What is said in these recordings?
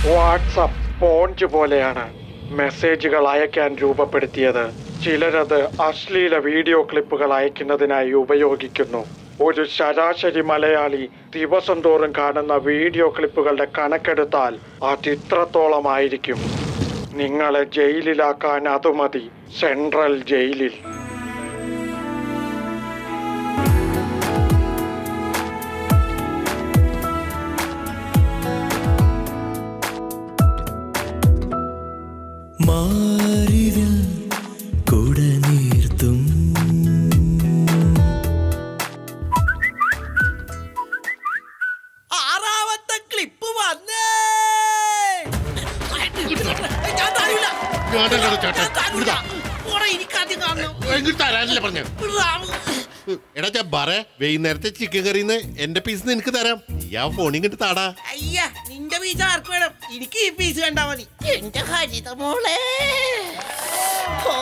WhatsApp sponge പോലെയാണ് മെസ്സേജുകൾ അയക്കാൻ രൂപപ്പെടുത്തിയത് ചിലരത് അശ്ലീല വീഡിയോ ക്ലിപ്പുകൾ അയക്കുന്നതിനായി ഉപയോഗിക്കുന്നു ഒരു ശരാശരി മലയാളി ദിവസം തോറും കാണുന്ന വീഡിയോ ക്ലിപ്പുകളുടെ കണക്കെടുത്താൽ അത് ഇത്രത്തോളമായിരിക്കും നിങ്ങളെ ജയിലിലാക്കാൻ അത് മതി സെൻട്രൽ ജയിലിൽ മാറിവിൽ കുട നീർത്തും ആറാമത്തെ ക്ലിപ്പ് വന്നേ ഞാൻ തരൂല. ഞാനല്ലടോ ചേട്ടൻ. ഞാൻ തരൂല. ഇവിടുതാ. പോടാ, എനിക്കാദ്യം കാണണം. എങ്കിൽ തരാനല്ലേ പറഞ്ഞു റാം. എടാ ഞാൻ പറ വൈകുന്നേരത്തെ ചിക്കൻ കറിന്ന് എന്റെ പീസ് നിനക്ക് തരാം നീ ആ ഫോണിൽ കിട്ടി താടാ അയ്യ നിന്റെ പീസ് ആർക്ക് വേണം എനിക്ക് ഈ പീസ് കണ്ടാ മതി എന്റെ ഹരിത മോളെ ഓ.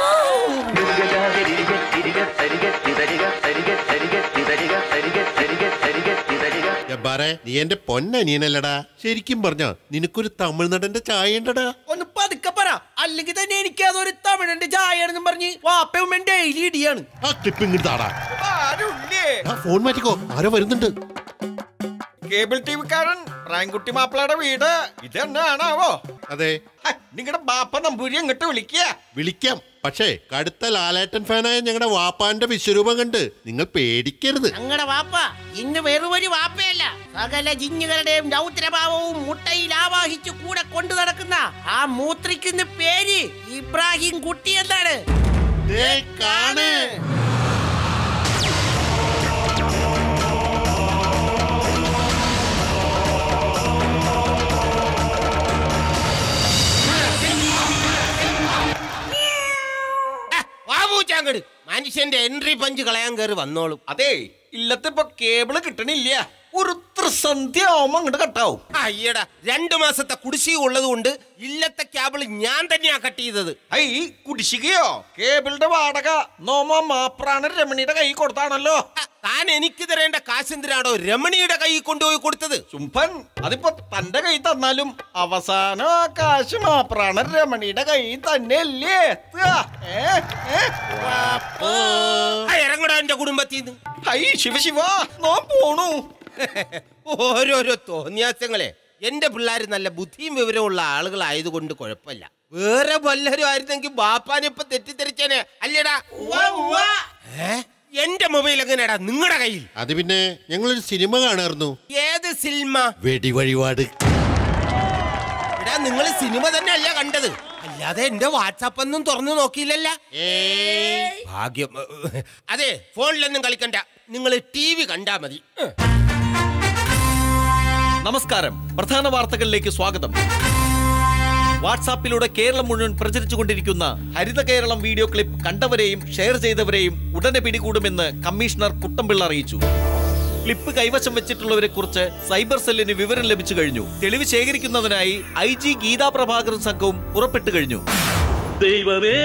ജബ്ബാറെ നീ എന്റെ പൊന്നനിയനല്ലടാ ശരിക്കും പറഞ്ഞ നിനക്കൊരു തമിഴ്നാടന്റെ ചായ ഉണ്ടടാ ഒന്ന് പതുക്കെ പറ അല്ലെങ്കിൽ തന്നെ എനിക്ക് അതൊരു തമിഴന്റെ ചായയാണെന്നും പറഞ്ഞ് വാപ്പയും ഡെയിലി ഇടിയാണ് ആ ക്ലിപ്പ് ഇങ്ങോട്ട് താടാ ആരുല്ലേ ആ ഫോൺ മാറ്റിക്കോ ആരോ വരുന്നുണ്ട് കേബിൾ ടി വിക്കാരൻ റാങ്കുട്ടി മാപ്പിളയുടെ വീട് ഇത് തന്നെയാണാവോ അതെ നിങ്ങളുടെ ബാപ്പ നമ്പൂരി അങ്ങോട്ട് വിളിക്കുക വിളിക്കാം പക്ഷേ കടുത്ത ലാലേട്ടൻ ഫാനായ ഞങ്ങളുടെ വാപ്പാന്റെ വിശ്വരൂപം കണ്ട് നിങ്ങൾ പേടിക്കരുത് ഞങ്ങളുടെ വാപ്പ ഇന്ന് വെറുമൊരു വാപ്പയല്ല സകല ജിന്നുകളുടെയും രൗദ്രഭാവവും മുട്ടയിൽ ആവാഹിച്ചു കൂടെ കൊണ്ടു നടക്കുന്ന ആ മൂത്രിക്കുന്ന പേര് ഇബ്രാഹിം കുട്ടി എന്താണ് ദേ കാണ് വാവൂച്ചാങ്കട് മനുഷ്യന്റെ എൻട്രി പഞ്ച് കളയാൻ കയറി വന്നോളും അതെ ഇല്ലത്തിപ്പോ കേബിള് കിട്ടണില്ല ഒരു ത്രിസന്ധ്യ ആവുമ്പോ അങ്ങോട്ട് കട്ടാവും അയ്യടാ രണ്ടു മാസത്തെ കുടിശ്ശിക ഉള്ളത് കൊണ്ട് ഇല്ലത്തെ ക്യാബിൾ ഞാൻ തന്നെയാ കട്ട് ചെയ്തത് ഐ കുടിശ്ശികയോ കേബിളിന്റെ വാടക നോമ മാപ്രാണ് രമണിയുടെ കൈ കൊടുത്താണല്ലോ ആ, താൻ എനിക്ക് തരേണ്ട കാശെന്തിനാണോ രമണിയുടെ കൈ കൊണ്ടുപോയി കൊടുത്തത് ചുംബൻ അതിപ്പോ തന്റെ കൈ തന്നാലും അവസാനം ആ കാശ് മാപ്രാണ് രമണിയുടെ കൈ തന്നെയല്ലേ എത്തുക? ഏ? ഏ? ആ, ഇറങ്ങടാ എന്റെ കുടുംബത്തിൽ നിന്ന് ഐ ശിവ ശിവ നോ പോണു ഓരോരോ തോന്നിയാസങ്ങളെ എന്റെ പിള്ളേർ നല്ല ബുദ്ധിയും വിവരമുള്ള ആളുകളായതുകൊണ്ട് കുഴപ്പമില്ല വേറെ വല്ലരും ആയിരുന്നെങ്കിൽ ബാപ്പാനെ ഇപ്പൊ തെറ്റിദ്ധരിച്ചേനെ അല്ലേടാ ഏ? എന്റെ മൊബൈൽ എങ്ങനെയാടാ നിങ്ങളുടെ കയ്യിൽ അത് പിന്നെ ഞങ്ങളൊരു സിനിമ കാണാറുന്നു ഏത് സിനിമ വെടി വഴിപാട് എടാ നിങ്ങൾ സിനിമ തന്നെ അല്ല കണ്ടത് അല്ലാതെ എന്റെ വാട്സാപ്പ് ഒന്നും തുറന്നു നോക്കിയില്ലല്ല ഭാഗ്യം അതെ ഫോണിലൊന്നും കളിക്കണ്ട നിങ്ങൾ ടി വി കണ്ടാ മതി നമസ്കാരം പ്രധാന വാർത്തകളിലേക്ക് സ്വാഗതം വാട്സാപ്പിലൂടെ കേരളം മുഴുവൻ പ്രചരിച്ചുകൊണ്ടിരിക്കുന്ന ഹരിത കേരളം വീഡിയോ ക്ലിപ്പ് കണ്ടവരെയും ഷെയർ ചെയ്തവരെയും ഉടനെ പിടികൂടുമെന്ന് കമ്മീഷണർ കുട്ടമ്പിള്ള അറിയിച്ചു ക്ലിപ്പ് കൈവശം വെച്ചിട്ടുള്ളവരെ കുറിച്ച് സൈബർ സെല്ലിന് വിവരം ലഭിച്ചു കഴിഞ്ഞു തെളിവ് ശേഖരിക്കുന്നതിനായി ഐ ജി ഗീതാ പ്രഭാകരൻ സംഘവും പുറപ്പെട്ടു കഴിഞ്ഞു ദൈവമേ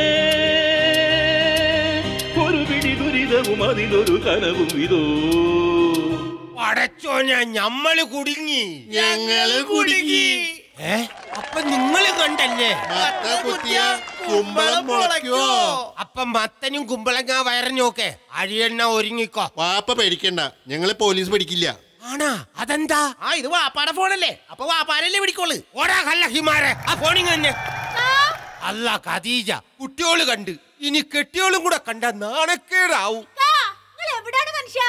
ഒരു പിടി ദുരിതവും അതിലൊരു കനവും ഇതോ അടച്ചോനെ ഞമ്മള് കുടുങ്ങി ഞങ്ങള് കുടുങ്ങി. ഏ അപ്പൊ നിങ്ങള് കണ്ടല്ലേ മത്ത കുത്തിയ കുമ്പളം മുളയ്ക്കോ അപ്പൊ മത്തനും കുമ്പളങ്ങ വയറഞ്ഞോക്കെ അഴിയെണ്ണ ഒരുങ്ങിക്കോ വാപ്പ പേടിക്കണ്ട ഞങ്ങളെ പോലീസ് പഠിക്കില്ല ആണാ അതെന്താ ആ ഇത് വാപ്പാടെ ഫോണല്ലേ അപ്പൊ വാപ്പാരല്ലേ പിടിക്കോള് ഓടാ കല്ല ഹിമാരെ ആ ഫോണിങ് തന്നെ അല്ല ഖദീജ കുട്ടിയോള് കണ്ട് ഇനി കെട്ടിയോളും കൂടെ കണ്ട നാണക്കേടാവും എവിടാണ് മനുഷ്യ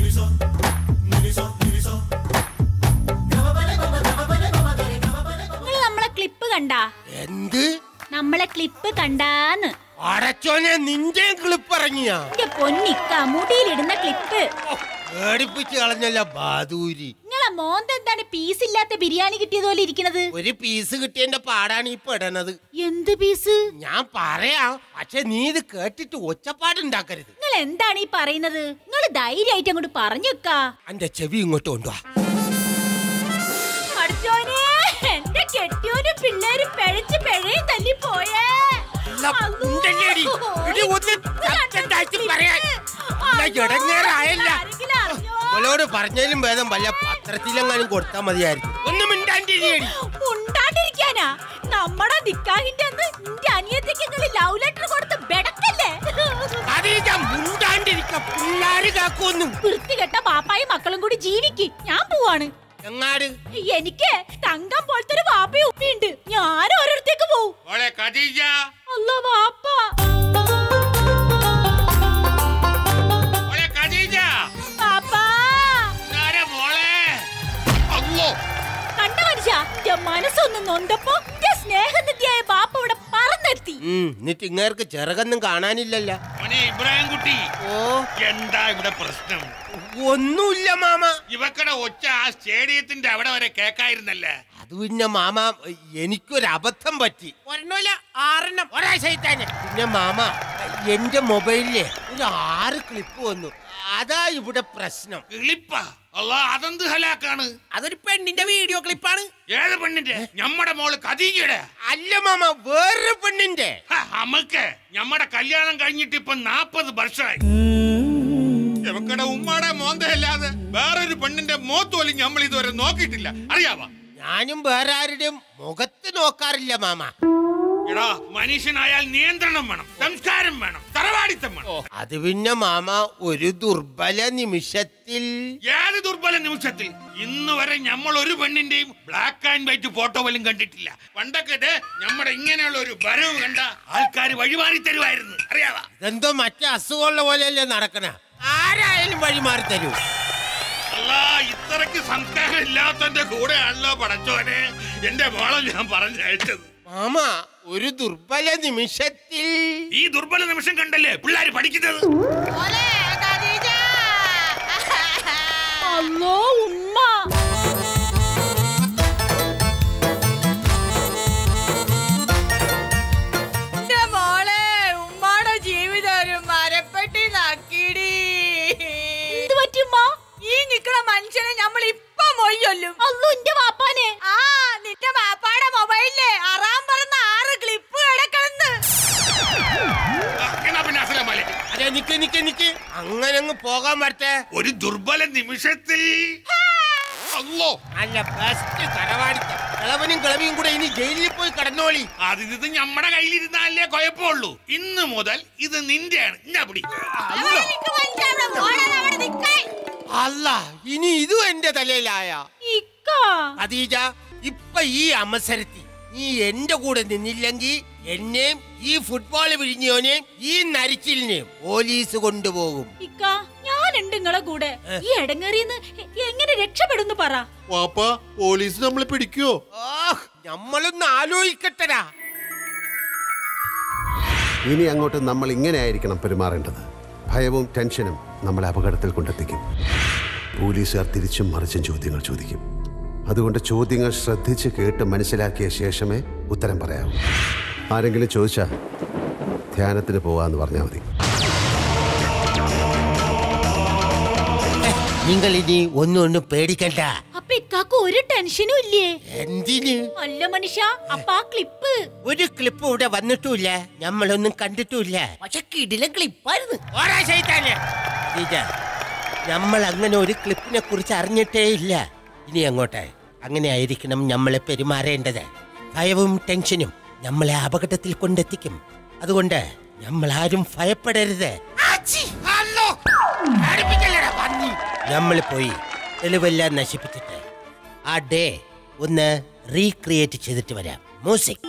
നിങ്ങൾ നമ്മളെ ക്ലിപ്പ് കണ്ടാ എന്ത് നമ്മളെ ക്ലിപ്പ് കണ്ടാന്ന് അടച്ചോനെ നിന്റെ ക്ലിപ്പിറങ്ങിയ എന്റെ പൊന്നിക്ക മുടിയിലിടുന്ന ക്ലിപ്പ് പേടിപ്പിച്ച് കളഞ്ഞല്ല ബാദൂരി നിങ്ങളെ മോന്ത എന്താണ് പീസ് ഇല്ലാത്ത ബിരിയാണി കിട്ടിയതുപോലെ ഇരിക്കണത് ഒരു പീസ് കിട്ടിയതിന്റെ പാടാണ് ഈ പെടണത് എന്ത് പീസ് ഞാൻ പറയാം പക്ഷെ നീ ഇത് കേട്ടിട്ട് ഒച്ചപ്പാടുണ്ടാക്കരുത് നിങ്ങൾ എന്താണ് ഈ പറയുന്നത് നിങ്ങൾ ധൈര്യമായിട്ട് അങ്ങോട്ട് പറഞ്ഞു വെക്കാ എന്റെ ചെവി ഇങ്ങോട്ട് കൊണ്ടുവാ പഠിച്ചോനെ എന്റെ കെട്ടിയോനും പിള്ളേരും പിഴച്ച് പിഴയും തല്ലി പോയേ അല്ല, ഉണ്ടല്ലേടി? ഇടി ഒന്ന് തട്ടത്താഴ്ത്തി പറയാൻ. അല്ല, ഇടങ്ങേറായല്ല. അവളോട് പറഞ്ഞതിലും ഭേദം വല്ല പത്രത്തിലെങ്ങാനും കൊടുത്താൽ മതിയായിരുന്നു ഒന്നും മിണ്ടാണ്ടിരിയടി ഉണ്ടാ പറയാനാ നമ്മടെ നിക്കാഹിന്റെ അന്ന് നിന്റെ അനിയത്തിക്ക് നിങ്ങൾ ലവ് ലെറ്റർ കൊടുത്ത് ബെടക്കല്ലേ അതീജ മുണ്ടാണ്ടിരിക്ക പിള്ളാര് കാക്കൊന്നും വൃത്തികെട്ട പാപ്പായും മക്കളും കൂടി ജീവിക്ക് ഞാൻ പോവാണ് എങ്ങാട് എനിക്ക് തങ്കം പോലത്തെ ഒരു വാപ്പയും ഉമ്മയുണ്ട് ഞാൻ ഓരോരുത്തേക്ക് പോവും മോളെ ഖദീജ അല്ല വാപ്പ മോളെ ഖദീജ പാപ്പാ ഇതാരാ മോളെ അല്ലോ കണ്ട മനുഷ്യ എന്റെ മനസ്സൊന്ന് നൊന്തപ്പോ എന്റെ സ്നേഹനിധിയായ ബാപ്പ ഇവിടെ പറന്നെത്തി ഉം, എന്നിട്ട് ഇങ്ങേർക്ക് ചെറുകൊന്നും കാണാനില്ലല്ലോ മോനെ ഇബ്രാഹിം കുട്ടി ഓ എന്താ ഇവിടെ പ്രശ്നം ഒന്നുമില്ല മാമ ഇവക്കടെ ഒച്ച ആ സ്റ്റേഡിയത്തിന്റെ അവിടെ വരെ കേക്കായിരുന്നല്ലേ അത് പിന്നെ മാമ എനിക്കൊരു അബദ്ധം പറ്റി ഒരെണ്ണമില്ല ആറെണ്ണം ഒരാഴ്ചയിട്ടാണ് പിന്നെ മാമ എന്റെ മൊബൈലില് ഒരു ആറ് ക്ലിപ്പ് വന്നു അതാ ഇവിടെ പ്രശ്നം കിളിപ്പ അല്ല അതെന്ത് ഹലാക്കാണ് അതൊരു പെണ്ണിന്റെ വീഡിയോ ക്ലിപ്പാണ് ഏത് പെണ്ണിന്റെ ഞമ്മടെ മോള് ഖദീജയുടെ അല്ല മാമ വേറൊരു പെണ്ണിന്റെ ഹ, അമ്മക്ക് ഞമ്മടെ കല്യാണം കഴിഞ്ഞിട്ട് ഇപ്പൊ നാപ്പത് വർഷമായി ഇവക്കടെ ഉമ്മാടെ മോന്തയല്ലാതെ വേറൊരു പെണ്ണിന്റെ മോത്ത് പോലും നമ്മൾ ഇതുവരെ നോക്കിയിട്ടില്ല അറിയാവാ ഞാനും വേറെ ആരുടെയും മുഖത്ത് നോക്കാറില്ല മാമ എടാ മനുഷ്യനായാൽ നിയന്ത്രണം വേണം സംസ്കാരം വേണം തറവാടിത്തം വേണം അത് പിന്നെ മാമ ഒരു ദുർബല നിമിഷത്തിൽ ഏത് ദുർബല നിമിഷത്തിൽ ഇന്ന് വരെ നമ്മൾ ഒരു പെണ്ണിന്റെയും ബ്ലാക്ക് ആൻഡ് വൈറ്റ് ഫോട്ടോ പോലും കണ്ടിട്ടില്ല പണ്ടൊക്കെ ഇത് നമ്മുടെ ഇങ്ങനെയുള്ള ഒരു വരവ് കണ്ട ആൾക്കാർ വഴിമാറി തരുമായിരുന്നു അറിയാവാ ഇതെന്തോ മറ്റേ അസുഖമുള്ള പോലെയല്ലേ നടക്കണ ആരായാലും വഴിമാറി തരൂ അല്ല ഇത്രക്ക് സംസ്കാരം ഇല്ലാത്തന്റെ കൂടെയാണല്ലോ പടച്ചോനെ എന്റെ മോളെ ഞാൻ പറഞ്ഞയച്ചത് മാമ ഒരു ദുർബല നിമിഷത്തിൽ ഈ ദുർബല നിമിഷം കണ്ടല്ലേ പിള്ളേര് പഠിക്കുന്നത് അല്ലോ ഉമ്മ മോളെ ഉമ്മാടെ ജീവിതം ഒരു മരപ്പെട്ടി നക്കിടി എന്ത് പറ്റുമ്മ ഈ നിക്കണ മനുഷ്യനെ നമ്മൾ ഇപ്പൊ മൊയ്യൊല്ലും അല്ലോ എന്റെ വാപ്പാനെ ആ നിന്റെ ബാപ്പാടെ മൊബൈലിലെ അറാൻ പറഞ്ഞ ആറ് ക്ലിപ്പ് കിടക്കണെന്ന് എന്നാ പിന്നെ അസലാം വലൈക്കും. അതെ നിക്ക് നിക്ക് നിക്ക് അങ്ങനെ അങ്ങ് പോകാൻ പറ്റേ ഒരു ദുർബല നിമിഷത്തിൽ അല്ലോ അല്ല ബെസ്റ്റ് തറവാടിത്തം കിളവനും കിളവിയും കൂടെ ഇനി ജയിലിൽ പോയി കടന്നോളി അതിത് നമ്മുടെ കയ്യിലിരുന്നാലേ കുഴപ്പമുള്ളൂ ഇന്ന് മുതൽ ഇത് നിന്റെയാണ് ഞാൻ പിടി എനിക്ക് മനസ്സിലാവണം, മോളെ അവിടെ നിക്കാൻ. അല്ല ഇനി ഇതും എന്റെ തലയിലായ ഇക്ക ഖദീജ ഇപ്പൊ ഈ അവസരത്തിൽ നീ എന്റെ കൂടെ നിന്നില്ലെങ്കിൽ എന്നെയും ഈ ഫുട്ബോൾ വിഴിഞ്ഞോനെയും ഈ നരിച്ചിലിനെയും പോലീസ് കൊണ്ടുപോകും ഇക്ക ഞാനുണ്ട് നിങ്ങളെ കൂടെ ഈ എടങ്ങേറിന്ന് എങ്ങനെ രക്ഷപ്പെടുന്നു പറ വാപ്പ പോലീസ് നമ്മളെ പിടിക്കുവോ ആഹ് നമ്മളൊന്ന് ആലോചിക്കട്ടടാ ഇനി അങ്ങോട്ട് നമ്മൾ ഇങ്ങനെ ആയിരിക്കണം പെരുമാറേണ്ടത് ഭയവും ടെൻഷനും നമ്മളെ അപകടത്തിൽ കൊണ്ടെത്തിക്കും പോലീസുകാർ തിരിച്ചും മറിച്ചും ചോദ്യങ്ങൾ ചോദിക്കും അതുകൊണ്ട് ചോദ്യങ്ങൾ ശ്രദ്ധിച്ച് കേട്ട് മനസ്സിലാക്കിയ ശേഷമേ ഉത്തരം പറയാവൂ ആരെങ്കിലും ചോദിച്ചാൽ ധ്യാനത്തിന് പോവാന്ന് പറഞ്ഞാൽ മതി നിങ്ങൾ ഇനി ഒന്നും ഒന്നും പേടിക്കണ്ട അപ്പൊ ഇക്കാക്ക് ഒരു ടെൻഷനും ഇല്ലേ എന്തിന് അല്ല മനുഷ്യ അപ്പ ആ ക്ലിപ്പ് ഒരു ക്ലിപ്പ് ഇവിടെ വന്നിട്ടുമില്ല നമ്മളൊന്നും കണ്ടിട്ടുമില്ല പക്ഷെ കിടില ക്ലിപ്പായിരുന്നു ഓടാ ശൈത്താനെ. ഖദീജ, നമ്മൾ അങ്ങനെ ഒരു ക്ലിപ്പിനെ കുറിച്ച് അറിഞ്ഞിട്ടേ ഇല്ല ഇനി അങ്ങോട്ട് അങ്ങനെ ആയിരിക്കണം നമ്മളെ പെരുമാറേണ്ടത് ഭയവും ടെൻഷനും നമ്മളെ അപകടത്തിൽ കൊണ്ടെത്തിക്കും അതുകൊണ്ട് നമ്മൾ ആരും ഭയപ്പെടരുത് ആച്ചി! അല്ലോ! പേടിപ്പിക്കല്ലെടാ, പന്നി. നമ്മൾ പോയി തെളിവെല്ലാം നശിപ്പിച്ചിട്ട് ആ ഡേ ഒന്ന് റീക്രിയേറ്റ് ചെയ്തിട്ട് വരാം മ്യൂസിക്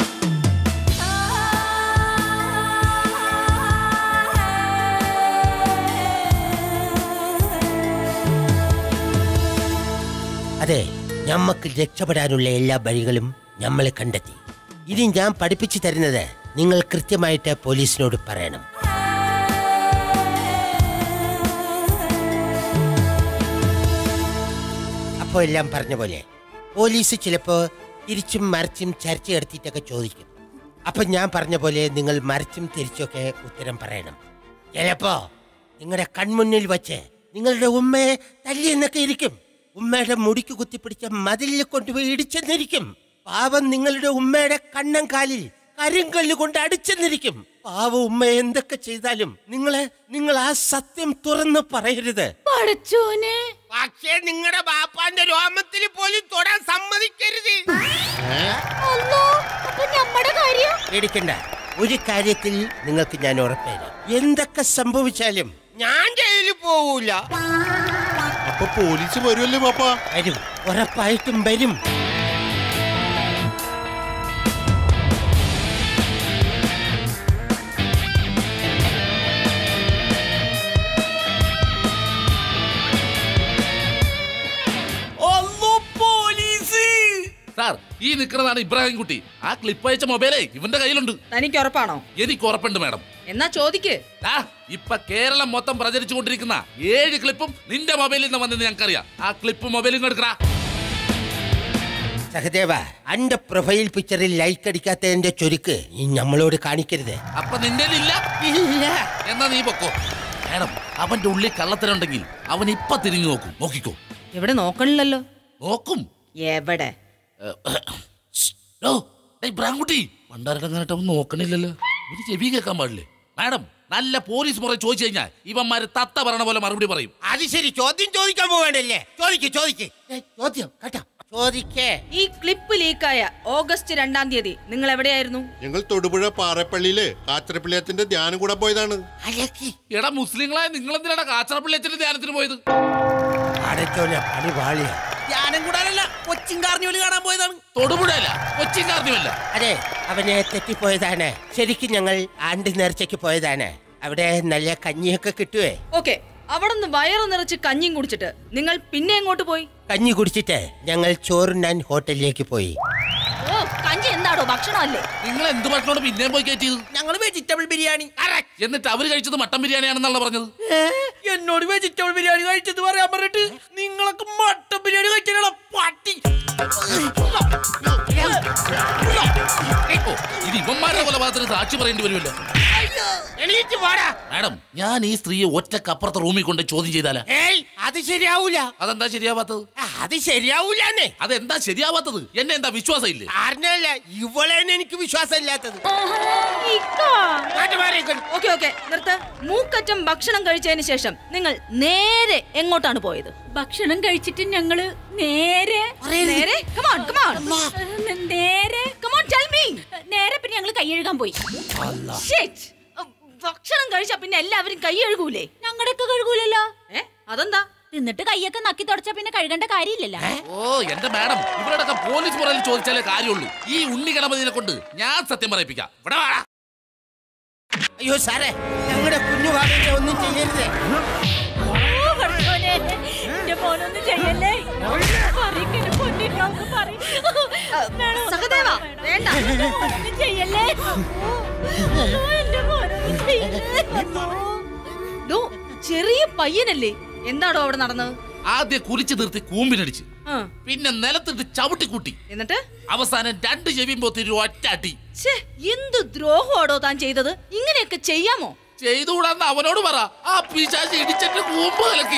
അതെ ഞമ്മക്ക് രക്ഷപ്പെടാനുള്ള എല്ലാ വഴികളും നമ്മൾ കണ്ടെത്തി ഇനി ഞാൻ പഠിപ്പിച്ചു തരുന്നത് നിങ്ങൾ കൃത്യമായിട്ട് പോലീസിനോട് പറയണം അപ്പോ എല്ലാം പറഞ്ഞ പോലെ പോലീസ് ചിലപ്പോ തിരിച്ചും മറിച്ചും ചർച്ച എടുത്തിട്ടൊക്കെ ചോദിക്കും അപ്പൊ ഞാൻ പറഞ്ഞ പോലെ നിങ്ങൾ മറിച്ചും തിരിച്ചൊക്കെ ഉത്തരം പറയണം ചിലപ്പോ നിങ്ങളുടെ കൺമുന്നിൽ വച്ച് നിങ്ങളുടെ ഉമ്മയെ തല്ലിയെന്നൊക്കെ ഇരിക്കും ഉമ്മയുടെ മുടിക്ക് കുത്തിപ്പിടിച്ച മതിലിൽ കൊണ്ടുപോയി ഇടിച്ചെന്നിരിക്കും പാവം നിങ്ങളുടെ ഉമ്മയുടെ കണ്ണം കാലിൽ കരിങ്കല്ല് കൊണ്ട് അടിച്ചെന്നിരിക്കും പാവ ഉമ്മ എന്തൊക്കെ ചെയ്താലും നിങ്ങളെ നിങ്ങൾ ആ സത്യം തുറന്ന് പറയരുത് പടച്ചോനെ പക്ഷേ നിങ്ങളുടെ ബാപ്പാന്റെ രോമത്തിൽ പോലും തൊടാൻ സമ്മതിക്കരുത് അല്ലോ അപ്പൊ നമ്മുടെ കാര്യം പേടിക്കണ്ട ഒരു കാര്യത്തിൽ നിങ്ങൾക്ക് ഞാൻ ഉറപ്പേരാം എന്തൊക്കെ സംഭവിച്ചാലും ഞാൻ ജയിലിൽ പോവൂല അപ്പൊ പോലീസ് വരുമല്ലേ പാപ്പ വരും ഉറപ്പായിട്ടും വരും സാർ ഈ നിൽക്കുന്നതാണ് ഇബ്രാഹിം കുട്ടി ആ ക്ലിപ്പ് അയച്ച മൊബൈലേ ഇവന്റെ കയ്യിലുണ്ട് തനിക്ക് ഉറപ്പാണോ എനിക്ക് ഉറപ്പുണ്ട് മാഡം എന്നാ ചോദിക്ക് ആ ഇപ്പൊ കേരളം മൊത്തം പ്രചരിച്ചുകൊണ്ടിരിക്കുന്ന ഏഴ് ക്ലിപ്പും നിന്റെ മൊബൈലിൽ നിന്ന് വന്നെന്ന് ഞങ്ങൾക്കറിയാം ആ ക്ലിപ്പ് മൊബൈലിൽ എടുക്കടാ സഹദേവ അന്റെ പ്രൊഫൈൽ പിക്ചറിൽ ലൈക്ക് അടിക്കാത്തതിന്റെ ചുരുക്ക് ഈ നമ്മളോട് കാണിക്കരുത് അപ്പൊ നിന്റെ ഇല്ല ഇല്ല എന്നാ നീ പൊക്കോ മാഡം അവന്റെ ഉള്ളിൽ കള്ളത്തരുണ്ടെങ്കിൽ അവൻ ഇപ്പൊ തിരിഞ്ഞു നോക്കും നോക്കിക്കോ ഇവിടെ നോക്കണില്ലല്ലോ നോക്കും എവിടെ ഓ ബ്രാങ്കുട്ടി പണ്ടാരടങ്ങാനായിട്ട് അവൻ നോക്കണില്ലല്ലോ ഇവര് ചെവി കേൾക്കാൻ പാടില്ലേ മാഡം നല്ല പോലീസ് മുറ ചോദിച്ചു കഴിഞ്ഞാൽ ഇവന്മാര് തത്ത പറയണ പോലെ മറുപടി പറയും അത് ശരി ചോദ്യം ചോദിക്കാൻ പോവേണ്ടല്ലേ ചോദിക്ക് ചോദിക്ക് ഏ, ചോദ്യം കേട്ടോ ചോദിക്കേ ഈ ക്ലിപ്പ് ലീക്കായ ഓഗസ്റ്റ് രണ്ടാം തീയതി നിങ്ങൾ എവിടെയായിരുന്നു ഞങ്ങൾ തൊടുപുഴ പാറപ്പള്ളിയില് കാച്ചരപ്പിള്ളിയത്തിന്റെ ധ്യാനം കൂടെ പോയതാണ് എടാ മുസ്ലിങ്ങളായ നിങ്ങൾ എന്തിനാണ് കാച്ചറപ്പിള്ളേച്ചന്റെ ധ്യാനത്തിന് പോയത് അടച്ചോല പണി പാളിയ ധ്യാനം കൂടാനല്ല കൊച്ചിൻ കാർണിവൽ കാണാൻ പോയതാണ് തൊടുപുഴയല്ല കൊച്ചിൻ കാർണിവല്ല അതെ അവനെ തെറ്റിപ്പോയതാണ് ശരിക്കും ഞങ്ങൾ ആണ്ട് നേർച്ചയ്ക്ക് പോയതാണ് അവിടെ നല്ല കഞ്ഞിയൊക്കെ കിട്ടുവേ ഓക്കെ അവിടെ നിന്ന് വയറു നിറച്ച് കഞ്ഞിയും കുടിച്ചിട്ട് നിങ്ങൾ പിന്നെ എങ്ങോട്ട് പോയി കഞ്ഞി കുടിച്ചിട്ട് ഞങ്ങൾ ചോറുണ്ണാൻ ഹോട്ടലിലേക്ക് പോയി ഓ കഞ്ചി എന്താടോ ഭക്ഷണമല്ലേ നിങ്ങൾ എന്ത് ഭക്ഷണോട് പിന്നെയും പോയി കയറ്റിയത് ഞങ്ങൾ വെജിറ്റബിൾ ബിരിയാണി എന്നിട്ട് അവര് കഴിച്ചത് മട്ടൻ ബിരിയാണിയാണെന്നുള്ള പറഞ്ഞത് എന്നോട് വെജിറ്റബിൾ ബിരിയാണി കഴിച്ചത് പറയാൻ പറഞ്ഞിട്ട് നിങ്ങളൊക്കെ മട്ടൻ ബിരിയാണി കഴിക്കാനുള്ള പട്ടി ഓ, ഇത് ഇവന്മാരുടെ കൊലപാതകത്തിന് സാക്ഷി പറയേണ്ടി വരുമല്ലോ എണീറ്റ് പോടാ മാഡം ഞാൻ ഈ സ്ത്രീയെ ഒറ്റക്കപ്പുറത്തെ റൂമിൽ കൊണ്ട് ചോദ്യം ചെയ്താലാ ഏയ് അത് ശരിയാവൂല അതെന്താ ശരിയാവാത്തത് ആ, അത് ശരിയാവൂലെന്നേ അതെന്താ ശരിയാവാത്തത് എന്നെ എന്താ വിശ്വാസം ഇല്ലേ ആറിനല്ല ഇവളെന്നെ എനിക്ക് വിശ്വാസം ഇല്ലാത്തത് ഓക്കെ ഓക്കെ നിർത്ത് മൂക്കറ്റം ഭക്ഷണം കഴിച്ചതിന് ശേഷം നിങ്ങൾ നേരെ എങ്ങോട്ടാണ് പോയത് ഭക്ഷണം കഴിച്ചിട്ട് ഞങ്ങള് നേരെ നേരെ come on, come on. ന- നേരെ Come on, tell me. നേരെ പിന്നെ ഞങ്ങള് കൈയ്യഴുകാൻ പോയി Shit. ഉം, ഭക്ഷണം കഴിച്ചാ പിന്നെ എല്ലാവരും കൈ കഴുകൂലേ ഞങ്ങളുടെയൊക്കെ കഴുകൂലല്ലോ ഏ അതെന്താ തിന്നിട്ട് കൈയൊക്കെ നക്കി തുടച്ചാ പിന്നെ കഴുകേണ്ട കാര്യമില്ലല്ലോ ഓ എന്റെ മാഡം ഇവരോടൊക്കെ പോലീസ് മുറയിൽ ചോദിച്ചാലേ കാര്യമുള്ളൂ ഈ ഉണ്ണി ഗണപതിനെ കൊണ്ട് ഞാൻ സത്യം പറയിപ്പിക്കാം ഇവിടെ വാടാ അയ്യോ സാറേ ഞങ്ങളുടെ കുഞ്ഞു ഭാഗത്തെ ഒന്നും ചെയ്യരുത് ഓ, ഭർത്താവേ, എന്റെ മോനൊന്നും ചെയ്യല്ലേ പറയ്ക്ക് എന്റെ പൊന്നിട്ടോന്ന് പറയ്. വേണം, സഹദേവ, വേണ്ട. എന്റെ മോനൊന്നും ചെയ്യല്ലേ ഓ, എന്റെ മോനൊന്നും ചെയ്യല്ലേ ഡോ ചെറിയ പയ്യനല്ലേ എന്താടോ അവിടെ നടന്നത് ആദ്യം കുരിച്ചു നിർത്തി കൂമ്പിനടിച്ച് ആ, പിന്നെ നിലത്തിട്ട് ചവിട്ടിക്കൂട്ടി എന്നിട്ട് അവസാനം രണ്ട് ചെവിയും പോത്തിരി ഒറ്റ അടി ഛേ എന്ത് ദ്രോഹമാടോ താൻ ചെയ്തത് ഇങ്ങനെയൊക്കെ ചെയ്യാമോ ചെയ്തുകൂടാന്ന് അവനോട് പറ ആ പിശാച് ഇടിച്ചിട്ട് കൂമ്പ് കലക്കി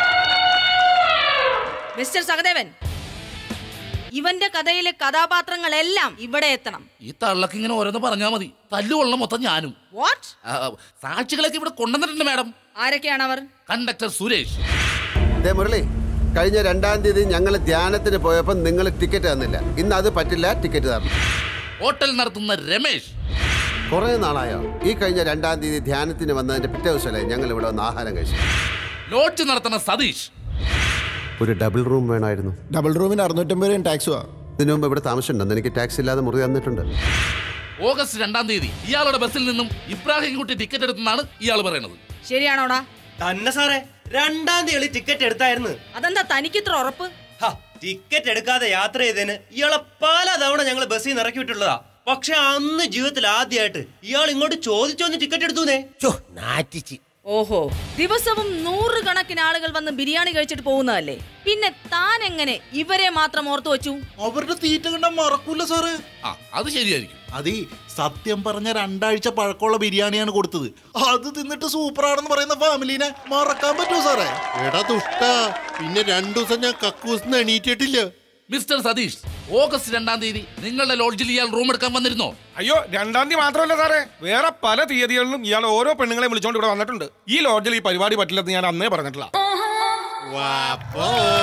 മിസ്റ്റർ സഹദേവൻ ഇവന്റെ കഥയിലെ കഥാപാത്രങ്ങളെല്ലാം ഇവിടെ എത്തണം ഈ തള്ളക്ക് ഇങ്ങനെ ഓരോന്ന് പറഞ്ഞാ മതി തല്ലുകൊള്ളണം മൊത്തം ഞാനും വാട്ട് ആ, സാക്ഷികളൊക്കെ ഇവിടെ കൊണ്ടുവന്നിട്ടുണ്ട് മാഡം ആരൊക്കെയാണ് അവർ കണ്ടക്ടർ സുരേഷ് ദേ മുരളി കഴിഞ്ഞ രണ്ടാം തീയതി ഞങ്ങൾ ധ്യാനത്തിന് പോയപ്പോൾ നിങ്ങൾ ടിക്കറ്റ് തന്നില്ല ഇന്ന് അത് പറ്റില്ല ടിക്കറ്റ് തരണം ഹോട്ടൽ നടത്തുന്ന രമേശ് കുറേ നാളായോ ഈ കഴിഞ്ഞ രണ്ടാം തീയതി ധ്യാനത്തിന് വന്നതിന്റെ പിറ്റേ ദിവസമല്ലേ ഞങ്ങൾ ഇവിടെ വന്ന് ആഹാരം കഴിച്ചു ലോഡ്ജ് നടത്തുന്ന സതീഷ് ഒരു ഡബിൾ റൂം വേണമായിരുന്നു ഡബിൾ റൂമിന് അറുന്നൂറ്റമ്പത് രൂപ ടാക്സുവാ ഇതിനു മുമ്പ് ഇവിടെ താമസമുണ്ടെന്ന് എനിക്ക് ടാക്സ് ഇല്ലാതെ മുറി തന്നിട്ടുണ്ട് ഓഗസ്റ്റ് രണ്ടാം തീയതി ഇയാളുടെ ബസ്സിൽ നിന്നും ഇബ്രാഹിം കുട്ടി ടിക്കറ്റ് എടുത്തെന്നാണ് ഇയാൾ പറയുന്നത് ശരിയാണോടാ തന്നെ സാറേ രണ്ടാം തീയതി ടിക്കറ്റ് എടുത്തായിരുന്നു അതെന്താ തനിക്ക് ഇത്ര ഉറപ്പ് ഹ, ടിക്കറ്റ് എടുക്കാതെ യാത്ര ചെയ്തതിന് ഇയാളെ പല തവണ ഞങ്ങൾ ബസ്സിൽ നിന്ന് ഇറക്കി വിട്ടുള്ളതാ പക്ഷെ അന്ന് ജീവിതത്തിൽ ആദ്യമായിട്ട് ഇയാൾ ഇങ്ങോട്ട് ചോദിച്ചോന്ന് ടിക്കറ്റ് എടുത്തൂന്നേ നാറ്റിച്ച് ഓഹോ ദിവസവും നൂറുകണക്കിന് ആളുകൾ വന്ന് ബിരിയാണി കഴിച്ചിട്ട് പോകുന്നതല്ലേ പിന്നെ താൻ എങ്ങനെ ഇവരെ മാത്രം ഓർത്തു വെച്ചു അവരുടെ തീറ്റ കണ്ട മറക്കൂല സാറ് ആ അത് ശരിയായിരിക്കും അത് ഈ സത്യം പറഞ്ഞ രണ്ടാഴ്ച പഴക്കമുള്ള ബിരിയാണിയാണ് കൊടുത്തത് അത് തിന്നിട്ട് സൂപ്പറാണെന്ന് പറയുന്ന ഫാമിലിനെ മറക്കാൻ പറ്റുമോ സാറേ എടാ ദുഷ്ട പിന്നെ രണ്ടു ദിവസം ഞാൻ കക്കൂസിന്ന് എണീറ്റിട്ടില്ല മിസ്റ്റർ സതീഷ് ഓഗസ്റ്റ് രണ്ടാം തീയതി നിങ്ങളുടെ ലോഡ്ജിൽ ഇയാൾ റൂം എടുക്കാൻ വന്നിരുന്നോ അയ്യോ രണ്ടാം തീയതി മാത്രമല്ല സാറേ വേറെ പല തീയതികളിലും ഇയാൾ ഓരോ പെണ്ണുങ്ങളെ വിളിച്ചോണ്ട് ഇവിടെ വന്നിട്ടുണ്ട് ഈ ലോഡ്ജിൽ ഈ പരിപാടി പറ്റില്ലെന്ന് ഞാൻ അന്നേ പറഞ്ഞിട്ടില്ല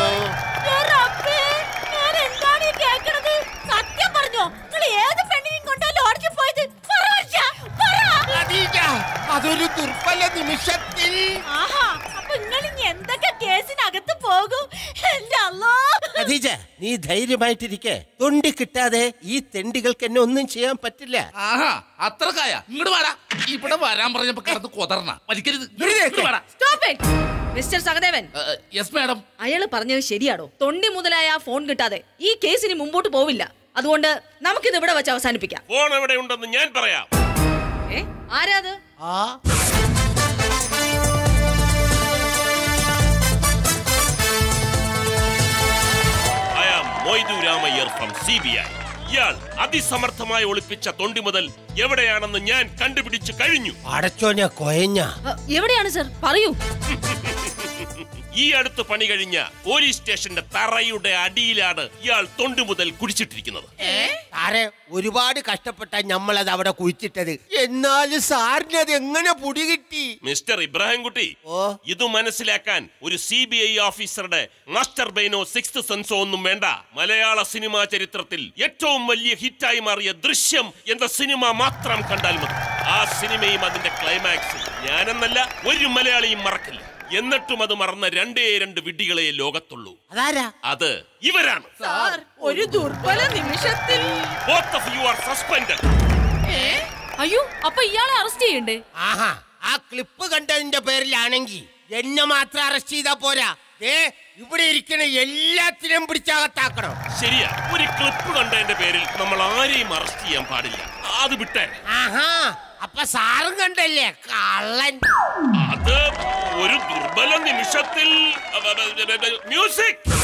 ഞാൻ എന്താണ് ഈ കേക്കണത് സത്യം പറഞ്ഞോ നിങ്ങൾ ഏത് പെണ്ണിനെയും കൊണ്ട് ധൈര്യമായിട്ടിരിക്കെ തൊണ്ടി കിട്ടാതെ ഈ തെണ്ടികൾക്ക് എന്നെ ഒന്നും ചെയ്യാൻ പറ്റില്ല ആഹാ അത്രക്കായ ഇങ്ങോട്ട് വാടാ ഇവിടെ വരാൻ പറഞ്ഞപ്പോ കിടന്ന് കൊതർന്ന വലിക്കരുത് ഇങ്ങട് വാടാ. Stop it! Mister Sahadevan yes madam അയാള് പറഞ്ഞത് ശരിയാണോ തൊണ്ടി മുതലായ ആ ഫോൺ കിട്ടാതെ ഈ കേസ് ഇനി മുമ്പോട്ട് പോവില്ല അതുകൊണ്ട് നമുക്കിത് ഇവിടെ വെച്ച് അവസാനിപ്പിക്കാം ഫോൺ എവിടെ ഉണ്ടെന്ന് ഞാൻ പറയാം ഏ ആരാത് I am Moidu Ramayyar from C B I ഇയാൾ അതിസമർത്ഥമായി ഒളിപ്പിച്ച തൊണ്ടി മുതൽ എവിടെയാണെന്ന് ഞാൻ കണ്ടുപിടിച്ചു കഴിഞ്ഞു അടച്ചോനെ കൊയഞ്ഞ അ, എവിടെയാണ് സർ പറയൂ ഈ അടുത്ത് പണി കഴിഞ്ഞ പോലീസ് സ്റ്റേഷന്റെ തറയുടെ അടിയിലാണ് ഇയാൾ തൊണ്ടി മുതൽ കുടിച്ചിട്ടിരിക്കുന്നത് സാറേ ഒരുപാട് കഷ്ടപ്പെട്ട നമ്മളത് അവിടെ കുഴിച്ചിട്ടത് എന്നാലും സാറിന് അത് എങ്ങനെ പൊടി കിട്ടി മിസ്റ്റർ ഇബ്രാഹിംകുട്ടി ഇത് മനസ്സിലാക്കാൻ ഒരു സി ബി ഐ ഓഫീസറുടെ മാസ്റ്റർ ബെയിനോ സിക്സ് സെൻസോ ഒന്നും വേണ്ട മലയാള സിനിമാ ചരിത്രത്തിൽ ഏറ്റവും വലിയ ഹിറ്റായി മാറിയ ദൃശ്യം എന്ന സിനിമ മാത്രം കണ്ടാൽ മതി ആ സിനിമയും അതിന്റെ ക്ലൈമാക്സും ഞാനെന്നല്ല ഒരു മലയാളിയും മറക്കില്ല എന്നിട്ടും അത് മറന്ന രണ്ടേ രണ്ട് വിഡ്ഢികളെ ലോകത്തുള്ളൂ അതാരാ അത് ഇവരാണ് സാർ ഒരു ദുർബല നിമിഷത്തിൽ Both of you are suspended. അയ്യോ അപ്പൊ ഇയാളെ അറസ്റ്റ് ചെയ്യണ്ടേ ആഹാ ആ ക്ലിപ്പ് കണ്ടതിന്റെ പേരിലാണെങ്കിൽ എന്നെ മാത്രം അറസ്റ്റ് ചെയ്താ പോരാ ഏ ഇവിടെ ഇരിക്കണ എല്ലാത്തിനും പിടിച്ചകത്താക്കണം ശരിയാ ഒരു ക്ലിപ്പ് കണ്ടതിന്റെ പേരിൽ നമ്മൾ ആരെയും അറസ്റ്റ് ചെയ്യാൻ പാടില്ല അത് വിട്ടേ ആഹാ അപ്പൊ സാറും കണ്ടല്ലേ കള്ളൻ അത് ഒരു ദുർബല നിമിഷത്തിൽ മ്യൂസിക്